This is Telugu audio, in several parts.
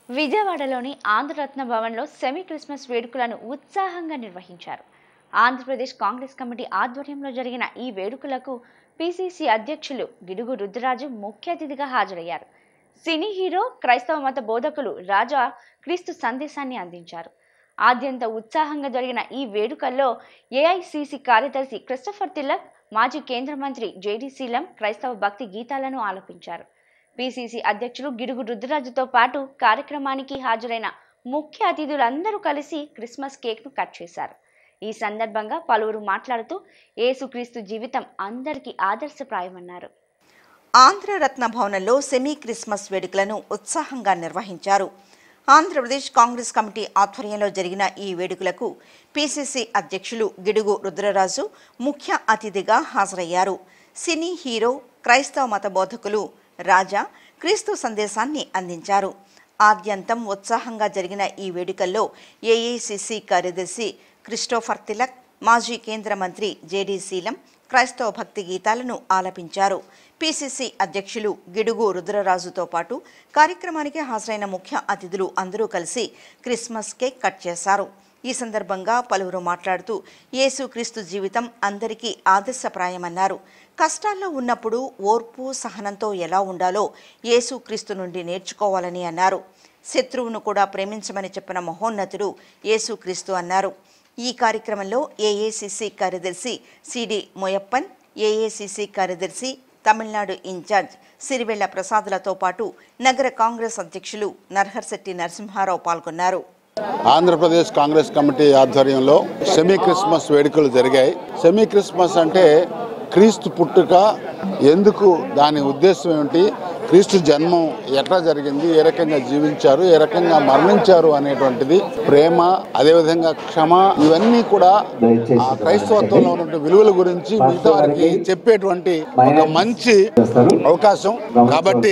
విజయవాడలోని ఆంధ్రరత్న భవన్లో సెమీ క్రిస్మస్ వేడుకలను ఉత్సాహంగా నిర్వహించారు ఆంధ్రప్రదేశ్ కాంగ్రెస్ కమిటీ ఆధ్వర్యంలో జరిగిన ఈ వేడుకలకు పిసిసి అధ్యక్షులు గిడుగు రుద్రరాజు ముఖ్య అతిథిగా హాజరయ్యారు సినీ హీరో క్రైస్తవ మత బోధకులు రాజా క్రీస్తు సందేశాన్ని అందించారు ఆద్యంత ఉత్సాహంగా జరిగిన ఈ వేడుకల్లో ఏఐసిసి కార్యదర్శి క్రిస్టఫర్ తిలక్ మాజీ కేంద్ర మంత్రి జేడీ శీలం క్రైస్తవ భక్తి గీతాలను ఆలపించారు పిసిసి అధ్యక్షులు గిడుగు రుద్రరాజుతో పాటు కార్యక్రమానికి హాజరైన ముఖ్య అతిథులందరూ కలిసి క్రిస్మస్ కేక్ను కట్ చేశారు ఈ సందర్భంగా పలువురు మాట్లాడుతూ యేసుక్రీస్తు జీవితం అందరికీ ఆదర్శప్రాయమన్నారు ఆంధ్రరత్న భవనంలో సెమీ క్రిస్మస్ వేడుకలను ఉత్సాహంగా నిర్వహించారు ఆంధ్రప్రదేశ్ కాంగ్రెస్ కమిటీ ఆధ్వర్యంలో జరిగిన ఈ వేడుకలకు పిసిసి అధ్యక్షులు గిడుగు రుద్రరాజు ముఖ్య అతిథిగా హాజరయ్యారు సినీ హీరో క్రైస్తవ మత బోధకులు రాజా క్రీస్తు సందేశాన్ని అందించారు ఆద్యంతం ఉత్సాహంగా జరిగిన ఈ వేడుకల్లో ఏఐసిసి కార్యదర్శి క్రిస్టోఫర్ తిలక్ మాజీ కేంద్ర మంత్రి జేడీ శీలం క్రైస్తవ భక్తి గీతాలను ఆలపించారు పిసిసి అధ్యక్షులు గిడుగు రుద్రరాజుతో పాటు కార్యక్రమానికి హాజరైన ముఖ్య అతిథులు అందరూ కలిసి క్రిస్మస్ కేక్ కట్ చేశారు ఈ సందర్భంగా పలువురు మాట్లాడుతూ యేసుక్రీస్తు జీవితం అందరికీ ఆదర్శప్రాయమన్నారు కష్టాల్లో ఉన్నప్పుడు ఓర్పు సహనంతో ఎలా ఉండాలో యేసుక్రీస్తు నుండి నేర్చుకోవాలని అన్నారు శత్రువును కూడా ప్రేమించమని చెప్పిన మహోన్నతుడు యేసుక్రీస్తు అన్నారు ఈ కార్యక్రమంలో ఏఏసిసి కార్యదర్శి సిడి మొయప్పన్ ఏఏసిసి కార్యదర్శి తమిళనాడు ఇన్ఛార్జ్ సిరివెళ్ల ప్రసాదులతో పాటు నగర కాంగ్రెస్ అధ్యక్షులు నర్హర్శెట్టి నరసింహారావు పాల్గొన్నారు ఆంధ్రప్రదేశ్ కాంగ్రెస్ కమిటీ ఆధ్వర్యంలో సెమీ క్రిస్మస్ వేడుకలు జరిగాయి సెమీ క్రిస్మస్ అంటే క్రీస్తు పుట్టుక ఎందుకు దాని ఉద్దేశం ఏమిటి క్రీస్తు జన్మం ఎట్లా జరిగింది ఏ రకంగా జీవించారు ఏ రకంగా మరణించారు అనేటువంటిది ప్రేమ అదేవిధంగా క్షమ ఇవన్నీ కూడా ఆ క్రైస్తవత్వంలో ఉన్నటువంటి విలువల గురించి మిగతా వారికి చెప్పేటువంటి ఒక మంచి అవకాశం కాబట్టి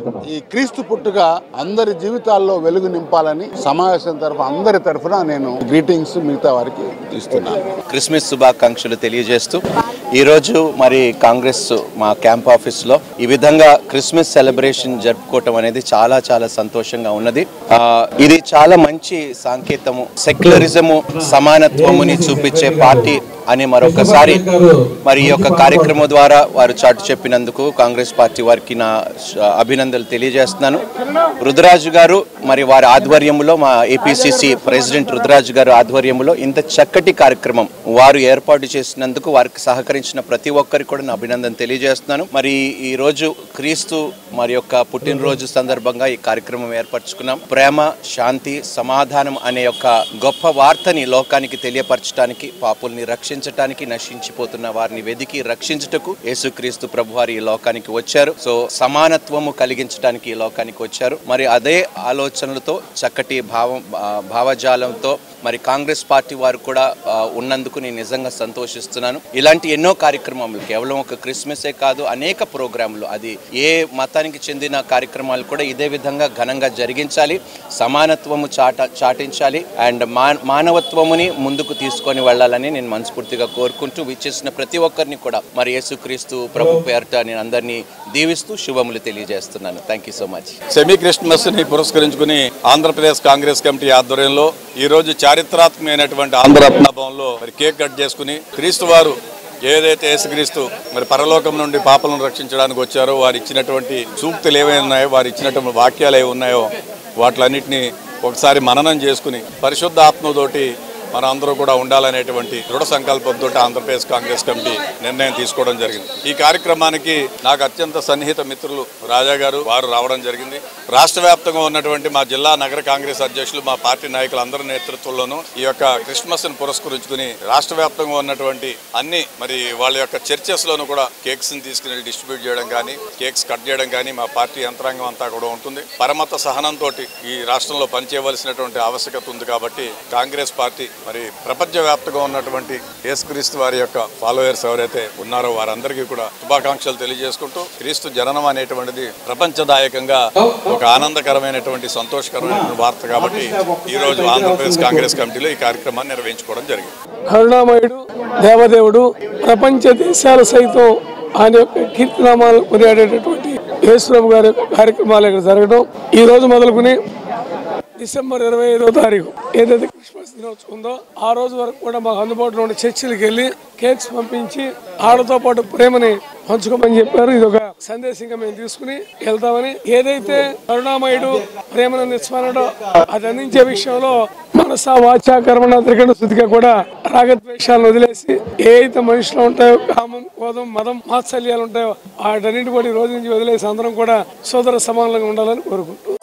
ఈ క్రీస్తు పుట్టుక అందరి జీవితాల్లో వెలుగు నింపాలని సమావేశం తరఫు అందరి తరఫున నేను గ్రీటింగ్స్ మిగతా వారికి ఇస్తున్నాను క్రిస్మస్ శుభాకాంక్షలు తెలియజేస్తూ ఈరోజు మరి కాంగ్రెస్ మా క్యాంప్ ఆఫీస్లో ఈ విధంగా క్రిస్మస్ సెలబ్రేషన్ జరుపుకోవటం అనేది చాలా చాలా సంతోషంగా ఉన్నది ఆ, ఇది చాలా మంచి సాంకేతము సెక్యులరిజము సమానత్వముని చూపించే పార్టీ అని మరొకసారి మరి ఈ యొక్క కార్యక్రమం ద్వారా వారు చాటు చెప్పినందుకు కాంగ్రెస్ పార్టీ వారికి నా శ- అభినందనలు తెలియజేస్తున్నాను రుద్రరాజు గారు మరి వారి ఆధ్వర్యంలో మా ఏపీసీసీ ప్రెసిడెంట్ రుద్రరాజు గారు ఆధ్వర్యంలో ఇంత చక్కటి కార్యక్రమం వారు ఏర్పాటు చేసినందుకు వారికి సహకరించిన ప్రతి ఒక్కరికి కూడా నా అభినందన తెలియజేస్తున్నాను మరి ఈ రోజు క్రీస్తు మరి యొక్క పుట్టినరోజు సందర్భంగా ఈ కార్యక్రమం ఏర్పరచుకున్నాం ప్రేమ శాంతి సమాధానం అనే యొక్క గొప్ప వార్తని లోకానికి తెలియపరచడానికి పాపుల్ని రక్షించటానికి నశించిపోతున్న వారిని వెదికి రక్షించుటకు యేసుక్రీస్తు ప్రభువారు ఈ లోకానికి వచ్చారు సో సమానత్వము కలిగించడానికి ఈ లోకానికి వచ్చారు మరి అదే ఆలోచనలతో చక్కటి భావం ఆ, భావజాలంతో మరి కాంగ్రెస్ పార్టీ వారు కూడా ఆ, ఉన్నందుకు నేను నిజంగా సంతోషిస్తున్నాను ఇలాంటి ఎన్నో కార్యక్రమాలు కేవలం ఒక క్రిస్మసే కాదు అనేక ప్రోగ్రాంలు అది ఏ మతానికి చెందిన కార్యక్రమాలు కూడా ఇదే విధంగా ఘనంగా జరిగించాలి సమానత్వము చాట చాటించాలి అండ్ మా మానవత్వముని ముందుకు తీసుకొని వెళ్ళాలని నేను మనస్ఫూర్తిగా కోరుకుంటూ విచ్చేసిన ప్రతి ఒక్కరిని కూడా మరి యేసుక్రీస్తు ప్రభు పేరిట నేను అందరినీ దీవిస్తూ శుభములు తెలియజేస్తున్నాను thank you so much semi Christmas ని పురస్కరించుకుని ఆంధ్రప్రదేశ్ కాంగ్రెస్ కమిటీ ఆధ్వర్యంలో ఈ రోజు చారిత్రాత్మకమైనటువంటి ఆంధ్రరత్న భవన్లో మరి కేక్ కట్ చేసుకుని క్రీస్తు వారు ఏదైతే యేసుక్రీస్తు మరి పరలోకం నుండి పాపలను రక్షించడానికి వచ్చారో వారు ఇచ్చినటువంటి సూక్తులు ఏవై ఉన్నాయో వారు ఇచ్చినటువంటి వాక్యాలు ఏవి ఉన్నాయో వాటిలన్నింటినీ ఒకసారి మననం చేసుకుని పరిశుద్ధ ఆత్మతోటి మన అందరూ కూడా ఉండాలనేటువంటి దృఢ సంకల్పంతో ఆంధ్రప్రదేశ్ కాంగ్రెస్ కమిటీ నిర్ణయం తీసుకోవడం జరిగింది ఈ కార్యక్రమానికి నాకు అత్యంత సన్నిహిత మిత్రులు రాజా గారు వారు రావడం జరిగింది రాష్ట్ర వ్యాప్తంగా ఉన్నటువంటి మా జిల్లా నగర కాంగ్రెస్ అధ్యక్షులు మా పార్టీ నాయకులు అందరి నేతృత్వంలోనూ ఈ యొక్క క్రిస్మస్ ని పురస్కరించుకుని రాష్ట్ర వ్యాప్తంగా ఉన్నటువంటి అన్ని మరి వాళ్ళ యొక్క చర్చెస్ లోను కూడా కేక్స్ ని తీసుకుని డిస్ట్రిబ్యూట్ చేయడం కానీ కేక్స్ కట్ చేయడం కానీ మా పార్టీ యంత్రాంగం అంతా కూడా ఉంటుంది పరమత సహనంతో ఈ రాష్ట్రంలో పనిచేయవలసినటువంటి ఆవశ్యకత ఉంది కాబట్టి కాంగ్రెస్ పార్టీ మరి ప్రపంచ వ్యాప్తంగా ఉన్నటువంటి యేసుక్రీస్తు వారి యొక్క ఫాలోయర్స్ ఎవరైతే ఉన్నారో వారందరికీ కూడా శుభాకాంక్షలు తెలియజేసుకుంటూ క్రీస్తు జననం అనేటువంటిది ప్రపంచదాయకంగా ఒక ఆనందకరమైనటువంటి సంతోషకరమైనటువంటి వార్త కాబట్టి ఈ రోజు ఆంధ్రప్రదేశ్ కాంగ్రెస్ కమిటీలో ఈ కార్యక్రమాన్ని నిర్వహించుకోవడం జరిగింది కరుణామయుడు దేవదేవుడు ప్రపంచ దేశాలు సైతం ఆయన యొక్క కీర్తినామాలు కొనియాడేటటువంటి యేసుప్రభు గారి యొక్క కార్యక్రమాలు ఇక్కడ జరగడం ఈ రోజు మొదలుకుని డిసెంబర్ ఇరవై ఐదో తారీఖు ఏదైతే క్రిస్మస్ దినోత్సవం ఉందో ఆ రోజు వరకు కూడా మాకు అందుబాటులో ఉన్న చర్చిలకు వెళ్ళి కేక్స్ పంపించి ఆడతో పాటు ప్రేమని పంచుకోమని చెప్పారు ఇది ఒక సందేశంగా మేము తీసుకుని వెళ్తామని ఏదైతే కరుణామయుడు ప్రేమను అందిస్తున్నాడో అది అందించే విషయంలో మనస వాచ కర్మణ త్రికరణ శుద్ధిగా కూడా రాగద్వేషాలను వదిలేసి ఏ అయితే మనుషులు ఉంటాయో కామం కోదం మదం మాత్సల్యాలు ఉంటాయో వాటన్నిటి కూడా ఈ రోజు నుంచి వదిలేసి అందరం కూడా సోదర సమానంగా ఉండాలని కోరుకుంటూ